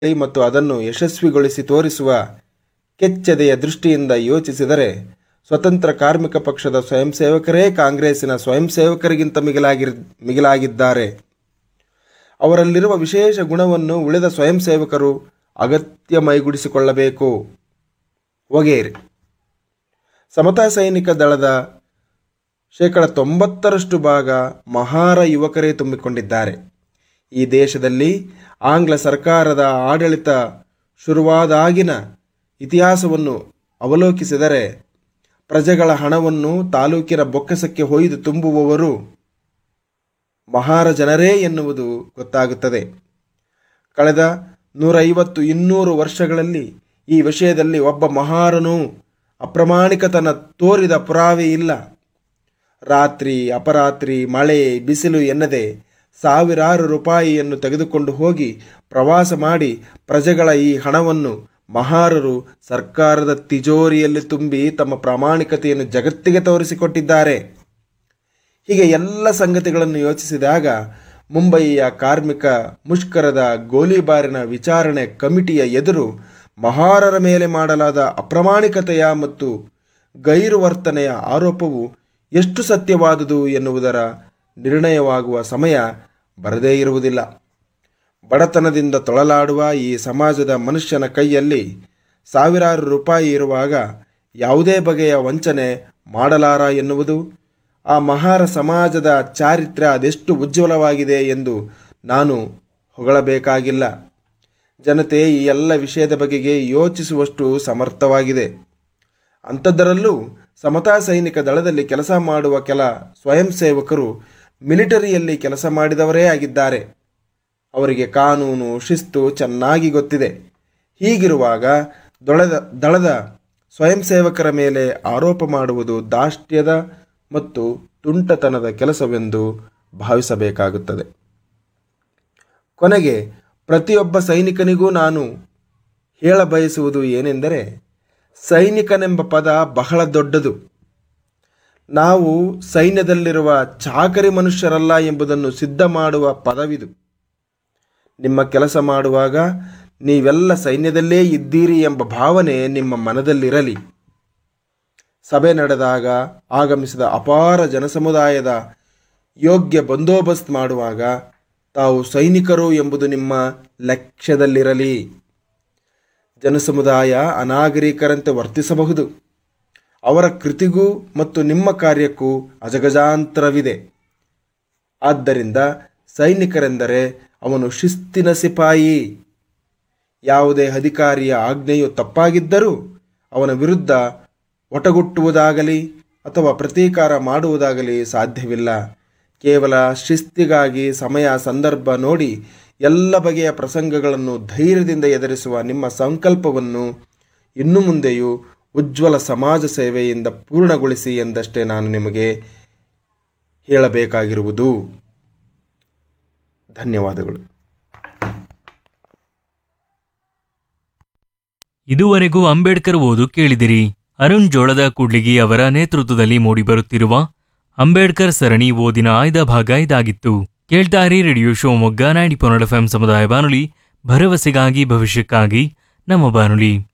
ಮತ್ತು ಅದನ್ನು ಯಶಸ್ವಿಗೊಳಿಸಿ ತೋರಿಸುವ ಕೆಚ್ಚೆದೆಯ ದೃಷ್ಟಿಯಿಂದ ಯೋಚಿಸಿದರೆ ಸ್ವತಂತ್ರ ಕಾರ್ಮಿಕ ಪಕ್ಷದ ಸ್ವಯಂ ಸೇವಕರೇ ಕಾಂಗ್ರೆಸ್ಸಿನ ಸ್ವಯಂ ಸೇವಕರಿಗಿಂತ ಮಿಗಿಲಾಗಿರ್ ಮಿಗಿಲಾಗಿದ್ದಾರೆ ಅವರಲ್ಲಿರುವ ವಿಶೇಷ ಗುಣವನ್ನು ಉಳಿದ ಸ್ವಯಂ ಸೇವಕರು ಅಗತ್ಯ ಮೈಗೂಡಿಸಿಕೊಳ್ಳಬೇಕು ವಗೇರಿ ಸಮತಾ ಸೈನಿಕ ದಳದ ಶೇಕಡ ತೊಂಬತ್ತರಷ್ಟು ಭಾಗ ಮಹಾರ ಯುವಕರೇ ತುಂಬಿಕೊಂಡಿದ್ದಾರೆ ಈ ದೇಶದಲ್ಲಿ ಆಂಗ್ಲ ಸರ್ಕಾರದ ಆಡಳಿತ ಶುರುವಾದಾಗಿನ ಇತಿಹಾಸವನ್ನು ಅವಲೋಕಿಸಿದರೆ ಪ್ರಜೆಗಳ ಹಣವನ್ನು ತಾಲೂಕಿನ ಬೊಕ್ಕಸಕ್ಕೆ ಹೊಯ್ದು ತುಂಬುವವರು ಮಹಾರ ಜನರೇ ಎನ್ನುವುದು ಗೊತ್ತಾಗುತ್ತದೆ ಕಳೆದ ನೂರೈವತ್ತು ಇನ್ನೂರು ವರ್ಷಗಳಲ್ಲಿ ಈ ವಿಷಯದಲ್ಲಿ ಒಬ್ಬ ಮಹಾರನು ಅಪ್ರಮಾಣಿಕತನ ತೋರಿದ ಪುರಾವೆ ಇಲ್ಲ ರಾತ್ರಿ ಅಪರಾತ್ರಿ ಮಳೆ ಬಿಸಿಲು ಎನ್ನದೆ ಸಾವಿರಾರು ರೂಪಾಯಿಯನ್ನು ತೆಗೆದುಕೊಂಡು ಹೋಗಿ ಪ್ರವಾಸ ಮಾಡಿ ಪ್ರಜೆಗಳ ಈ ಹಣವನ್ನು ಮಹಾರರು ಸರ್ಕಾರದ ತಿಜೋರಿಯಲ್ಲಿ ತುಂಬಿ ತಮ್ಮ ಪ್ರಾಮಾಣಿಕತೆಯನ್ನು ಜಗತ್ತಿಗೆ ತೋರಿಸಿಕೊಟ್ಟಿದ್ದಾರೆ ಹೀಗೆ ಎಲ್ಲ ಸಂಗತಿಗಳನ್ನು ಯೋಚಿಸಿದಾಗ ಮುಂಬಯಿಯ ಕಾರ್ಮಿಕ ಮುಷ್ಕರದ ಗೋಲಿಬಾರಿನ ವಿಚಾರಣೆ ಕಮಿಟಿಯ ಎದುರು ಮಹಾರರ ಮೇಲೆ ಮಾಡಲಾದ ಅಪ್ರಮಾಣಿಕತೆಯ ಮತ್ತು ಗೈರುವರ್ತನೆಯ ಆರೋಪವು ಎಷ್ಟು ಸತ್ಯವಾದುದು ಎನ್ನುವುದರ ನಿರ್ಣಯವಾಗುವ ಸಮಯ ಬರದೇ ಇರುವುದಿಲ್ಲ ಬಡತನದಿಂದ ತೊಳಲಾಡುವ ಈ ಸಮಾಜದ ಮನುಷ್ಯನ ಕೈಯಲ್ಲಿ ಸಾವಿರಾರು ರೂಪಾಯಿ ಇರುವಾಗ ಯಾವುದೇ ಬಗೆಯ ವಂಚನೆ ಮಾಡಲಾರ ಎನ್ನುವುದು ಆ ಮಹಾರ ಸಮಾಜದ ಚಾರಿತ್ರ್ಯ ಅದೆಷ್ಟು ಉಜ್ವಲವಾಗಿದೆ ಎಂದು ನಾನು ಹೊಗಳಬೇಕಾಗಿಲ್ಲ ಜನತೆ ಈ ಎಲ್ಲ ವಿಷಯದ ಬಗೆಗೆ ಯೋಚಿಸುವಷ್ಟು ಸಮರ್ಥವಾಗಿದೆ ಅಂಥದ್ದರಲ್ಲೂ ಸಮತಾ ಸೈನಿಕ ದಳದಲ್ಲಿ ಕೆಲಸ ಮಾಡುವ ಕೆಲ ಸ್ವಯಂ ಸೇವಕರು ಮಿಲಿಟರಿಯಲ್ಲಿ ಕೆಲಸ ಮಾಡಿದವರೇ ಆಗಿದ್ದಾರೆ ಅವರಿಗೆ ಕಾನೂನು ಶಿಸ್ತು ಚೆನ್ನಾಗಿ ಗೊತ್ತಿದೆ ಹೀಗಿರುವಾಗ ದೊಳೆದ ದಳದ ಸ್ವಯಂ ಸೇವಕರ ಮೇಲೆ ಆರೋಪ ಮಾಡುವುದು ದಾಷ್ಟ್ಯದ ಮತ್ತು ತುಂಟತನದ ಕೆಲಸವೆಂದು ಭಾವಿಸಬೇಕಾಗುತ್ತದೆ ಕೊನೆಗೆ ಪ್ರತಿಯೊಬ್ಬ ಸೈನಿಕನಿಗೂ ನಾನು ಹೇಳ ಬಯಸುವುದು ಏನೆಂದರೆ ಸೈನಿಕನೆಂಬ ಪದ ಬಹಳ ದೊಡ್ಡದು ನಾವು ಸೈನ್ಯದಲ್ಲಿರುವ ಚಾಕರಿ ಮನುಷ್ಯರಲ್ಲ ಎಂಬುದನ್ನು ಸಿದ್ಧ ಮಾಡುವ ಪದವಿದು ನಿಮ್ಮ ಕೆಲಸ ಮಾಡುವಾಗ ನೀವೆಲ್ಲ ಸೈನ್ಯದಲ್ಲೇ ಇದ್ದೀರಿ ಎಂಬ ಭಾವನೆ ನಿಮ್ಮ ಮನದಲ್ಲಿರಲಿ ಸಭೆ ನಡೆದಾಗ ಆಗಮಿಸಿದ ಅಪಾರ ಜನಸಮುದಾಯದ ಯೋಗ್ಯ ಬಂದೋಬಸ್ತ್ ಮಾಡುವಾಗ ತಾವು ಸೈನಿಕರು ಎಂಬುದು ನಿಮ್ಮ ಲಕ್ಷ್ಯದಲ್ಲಿರಲಿ ಜನಸಮುದಾಯ ಅನಾಗರಿಕರಂತೆ ವರ್ತಿಸಬಹುದು ಅವರ ಕೃತಿಗೂ ಮತ್ತು ನಿಮ್ಮ ಕಾರ್ಯಕ್ಕೂ ಅಜಗಜಾಂತರವಿದೆ ಆದ್ದರಿಂದ ಸೈನಿಕರೆಂದರೆ ಅವನು ಶಿಸ್ತಿನ ಸಿಪಾಯಿ ಯಾವುದೇ ಅಧಿಕಾರಿಯ ಆಜ್ಞೆಯು ತಪ್ಪಾಗಿದ್ದರೂ ಅವನ ವಿರುದ್ಧ ಒಟಗುಟ್ಟುವುದಾಗಲಿ ಅಥವಾ ಪ್ರತೀಕಾರ ಮಾಡುವುದಾಗಲಿ ಸಾಧ್ಯವಿಲ್ಲ ಕೇವಲ ಶಿಸ್ತಿಗಾಗಿ ಸಮಯ ಸಂದರ್ಭ ನೋಡಿ ಎಲ್ಲ ಬಗೆಯ ಪ್ರಸಂಗಗಳನ್ನು ಧೈರ್ಯದಿಂದ ಎದುರಿಸುವ ನಿಮ್ಮ ಸಂಕಲ್ಪವನ್ನು ಇನ್ನು ಮುಂದೆಯೂ ಉಜ್ವಲ ಸಮಾಜ ಸೇವೆಯಿಂದ ಪೂರ್ಣಗೊಳಿಸಿ ಎಂದಷ್ಟೇ ನಾನು ನಿಮಗೆ ಹೇಳಬೇಕಾಗಿರುವುದು ಧನ್ಯವಾದಗಳು ಇದುವರೆಗೂ ಅಂಬೇಡ್ಕರ್ ಓದು ಕೇಳಿದಿರಿ ಅರುಣ್ ಜೋಳದ ಕೂಡ್ಲಿಗಿ ಅವರ ನೇತೃತ್ವದಲ್ಲಿ ಮೂಡಿಬರುತ್ತಿರುವ ಅಂಬೇಡ್ಕರ್ ಸರಣಿ ಓದಿನ ಆಯ್ದ ಭಾಗ ಇದಾಗಿತ್ತು ಕೇಳ್ತಾರಿ ರೇಡಿಯೋ ಶಿವಮೊಗ್ಗ ನೈಂಟಿ ಪೊನ್ನಡ ಎಫ್ ಸಮುದಾಯ ಬಾನುಲಿ ಭರವಸೆಗಾಗಿ ಭವಿಷ್ಯಕ್ಕಾಗಿ ನಮ್ಮ ಬಾನುಲಿ